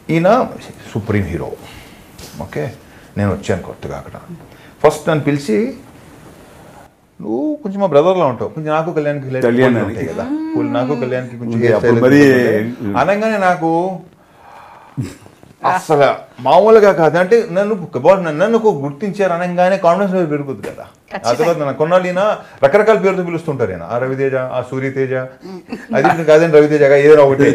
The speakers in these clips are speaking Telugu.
ఈయన సుప్రీం హీరో ఓకే నేను వచ్చాను కొత్తగా అక్కడ ఫస్ట్ నన్ను పిలిచి నువ్వు కొంచెం మా బ్రదర్లో ఉంటావు కొంచెం నాకు కళ్యాణ్కి లైట్ కళ్యాణ్ పోలికలు ఉంటాయి కదా పోలి- నాకు కళ్యాణ్కి కొంచెం ఉంది, hair అప్పుడు style మరి- ఉంటుంది. అనగానే నాకు అసలు మామూలుగా కాదు అంటే నన్ను బాగా నన్ను ఒక గుర్తించారు అనగానే కాన్ఫిడెన్స్ లెవెల్ పెరుగుతుంది కదా ఆ తర్వాత నా కొన్నాళ్ళు ఈయన రకరకాల పేరుతో పిలుస్తుంటారు ఈయన ఆ రవితేజ ఆ సూర్యతేజ అది ఇప్పుడు కాదండి రవితేజగా ఏదో ఒకటి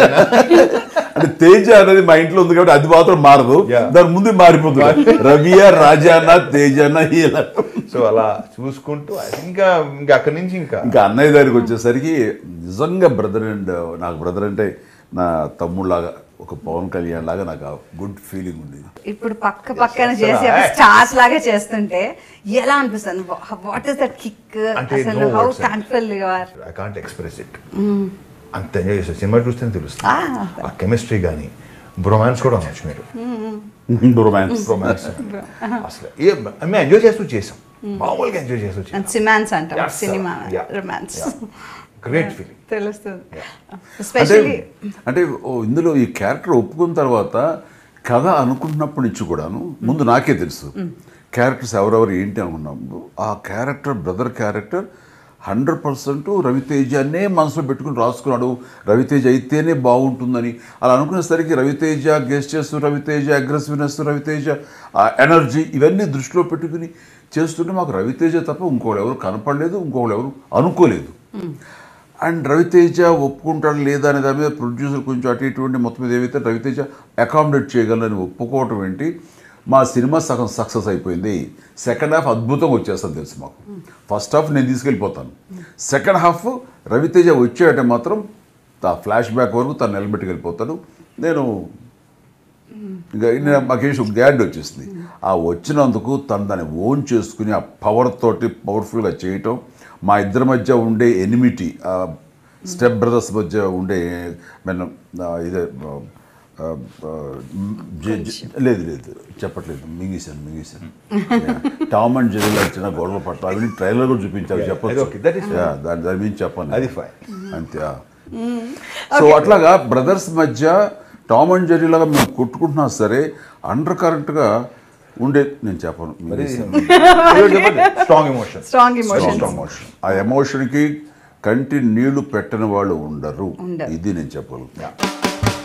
అంటే తేజ అనేది మా ఇంట్లో ఉంది కాబట్టి అది మాత్రం మారదు Yeah. దాని ముందు మారిపోతుంది రవియా రాజాన తేజాన ఇలా సో అలా చూసుకుంటూ అది ఇంకా ఇంకా అక్కడి నుంచి ఇంకా ఇంకా అన్నయ్య దగ్గరికి వచ్చేసరికి నిజంగా బ్రదర్ అండ్ నాకు బ్రదర్ అంటే నా తమ్ముళ్ళలాగా ఒక పవన్ కళ్యాణ్ లాగా నాకు గుడ్ ఫీలింగ్ ఉండేది ఇప్పుడు పక్క పక్కన చేసి స్టార్స్ లాగా చేస్తుంటే ఎలా అనిపిస్తుంది వాట్ ఇస్ దట్ కిక్ అంటే అసలు no how words. Thankful you are I can't express it అంత ఎంజాయ్ చేస్తారు సినిమా చూస్తేనే తెలుస్తుంది Ah. ఆ కెమిస్ట్రీ కానీ బ్రొమాన్స్ కూడా అనొచ్చు మీరు రొమాన్స్ రొమాన్స్ అసలు ఏ మేము ఎంజాయ్ చేస్తూ చేసాం మామూలుగా ఎంజాయ్ చేస్తూ చేసాం సిమాన్స్ అంటాం సినిమా రొమాన్స్ గ్రేట్ ఫీలింగ్ తెలుస్తుంది అంటే ఎస్పెషల్లీ అంటే ఓ ఇందులో ఈ క్యారెక్టర్ ఒప్పుకున్న తర్వాత కథ అనుకుంటున్నప్పటి నుంచి కూడాను ముందు నాకే తెలుసు క్యారెక్టర్స్ ఎవరెవరు ఏంటి అనుకున్నప్పుడు ఆ character brother character hundred percent రవితేజనే మనసులో పెట్టుకుని రాసుకున్నాడు రవితేజ అయితేనే బాగుంటుందని అలా అనుకునేసరికి రవితేజ గెస్టర్స్ రవితేజ అగ్రెసివ్నెస్ రవితేజ ఎనర్జీ ఇవన్నీ దృష్టిలో పెట్టుకుని చేస్తుంటే మాకు రవితేజ తప్ప ఇంకోళ్ళు ఎవరు కనపడలేదు ఇంకోళ్ళు ఎవరు అనుకోలేదు అండ్ రవితేజ ఒప్పుకుంటాడు లేదా అనే దాని మీద ప్రొడ్యూసర్ కొంచెం అటు ఇటువంటి మొత్తం మీద ఏవైతే రవితేజ అకామిడేట్ చేయగలని ఒప్పుకోవటం ఏంటి మా సినిమా సగం సక్సెస్ అయిపోయింది సెకండ్ హాఫ్ అద్భుతంగా వచ్చేస్తుంది తెలుసు మాకు ఫస్ట్ హాఫ్ నేను తీసుకెళ్ళిపోతాను సెకండ్ హాఫ్ రవితేజ వచ్చాడంటే మాత్రం ఆ ఫ్లాష్ బ్యాక్ వరకు తను నిలబెట్టుకు వెళ్ళిపోతాడు నేను ఇంకా నేను మాకేసి గ్యాడ్ వచ్చేసింది ఆ వచ్చినందుకు తను దాన్ని ఓన్ చేసుకుని ఆ పవర్ తోటి పవర్ఫుల్గా చేయటం మా ఇద్దరి మధ్య ఉండే ఎనిమిటీ స్టెప్ బ్రదర్స్ మధ్య ఉండే మన ఇదే ఆ, ఆ, ఆ, జ- జ- లేదు లేదు చెప్పట్లేదు మింగేశాను మింగేశాను టామ్ అండ్ జెరీలో వచ్చిన గొడవ పట్ల అవి ట్రైలర్ కూడా చూపించారు అది చెప్పచ్చు okay, that is Yeah, దాని దాని మీద చెప్పాను అది fine. అంతే ఆ. సో అట్లాగా బ్రదర్స్ మధ్య టామ్ అండ్ జెర్రీ లాగా మేము కొట్టుకుంటున్నా సరే అండర్ కరెంట్గా ఉండే నేను చెప్పను strong emotion Strong emotions. Strong emotion ఆ ఎమోషన్కి కంటి నీళ్లు పెట్టని వాళ్ళు ఉండరు ఉండరు. ఇది నేను చెప్పగలుగుతాను